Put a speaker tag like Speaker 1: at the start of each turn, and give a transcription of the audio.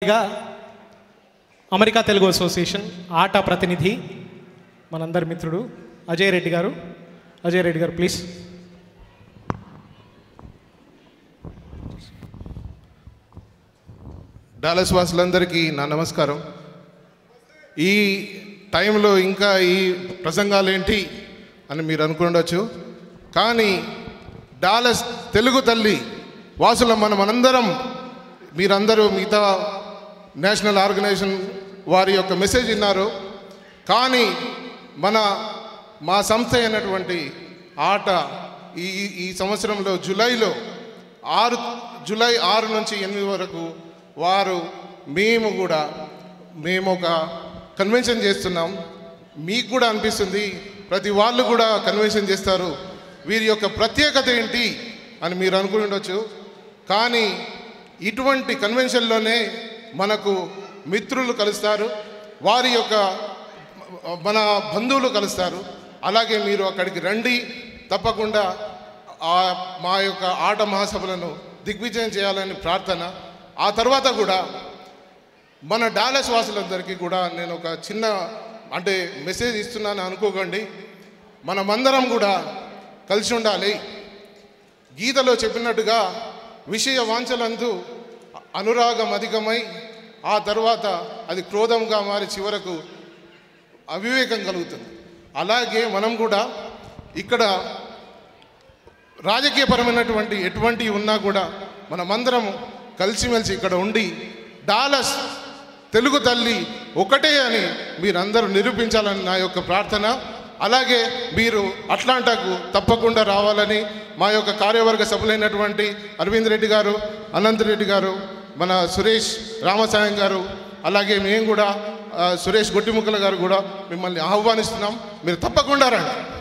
Speaker 1: గా America Telugu association ఆట ప్రతినిధి మనందరి మిత్రుడు అజయ్ రెడ్డి గారు అజయ్ రెడ్డి గారు ప్లీజ్
Speaker 2: డాలస్ వాసులందరికీ నా నమస్కారం ఈ టైంలో ఇంకా ఈ ప్రసంగాలు ఏంటి అని మీరు అనుకుండొచ్చు కానీ డాలస్ తెలుగు తల్లి వాసుల మనం మనందరం మీరందరూ మిగతా నేషనల్ ఆర్గనైజేషన్ వారి యొక్క మెసేజ్ విన్నారు కానీ మన మా సంస్థ అయినటువంటి ఆట ఈ ఈ- ఈ సంవత్సరంలో జూలైలో ఆరు జూలై ఆరు నుంచి ఎనిమిది వరకు వారు మేము కూడా మేము ఒక కన్వెన్షన్ చేస్తున్నాం మీకు కూడా అనిపిస్తుంది ప్రతి వాళ్ళు కూడా కన్వెన్షన్ చేస్తారు వీరి యొక్క ప్రత్యేకత ఏంటి అని మీరు అనుకుని ఉండొచ్చు కానీ ఇటువంటి కన్వెన్షన్లోనే మనకు మిత్రులు కలుస్తారు వారి యొక్క మన బంధువులు కలుస్తారు అలాగే మీరు అక్కడికి రండి తప్పకుండా ఆ మా యొక్క ఆట మహాసభలను దిగ్విజయం చేయాలని ప్రార్థన ఆ తర్వాత కూడా మన డాలస్ వాసులందరికీ కూడా నేను ఒక చిన్న అంటే మెసేజ్ ఇస్తున్నాను అనుకోకండి మనమందరం కూడా కలిసి ఉండాలి గీతలో చెప్పినట్టుగా విషయ వాంఛలందు అనురాగం అధికమై ఆ తర్వాత అది క్రోధంగా మారి చివరకు అవివేకం కలుగుతుంది అలాగే మనం కూడా ఇక్కడ రాజకీయపరమైనటువంటి ఎటువంటి ఉన్నా కూడా మనమందరం కలిసిమెలిసి ఇక్కడ ఉండి డాలస్ తెలుగు తల్లి ఒకటే అని మీరందరూ నిరూపించాలని నా యొక్క ప్రార్థన అలాగే మీరు అట్లాంటాకు తప్పకుండా రావాలని మా యొక్క కార్యవర్గ సభ్యులైనటువంటి అరవింద్ రెడ్డి గారు అనంత్ రెడ్డి గారు మన సురేష్ రామసాయం గారు అలాగే మేము కూడా ఆ, సురేష్ గొట్టిముక్కల గారు కూడా మిమ్మల్ని ఆహ్వానిస్తున్నాం మీరు తప్పకుండా రండి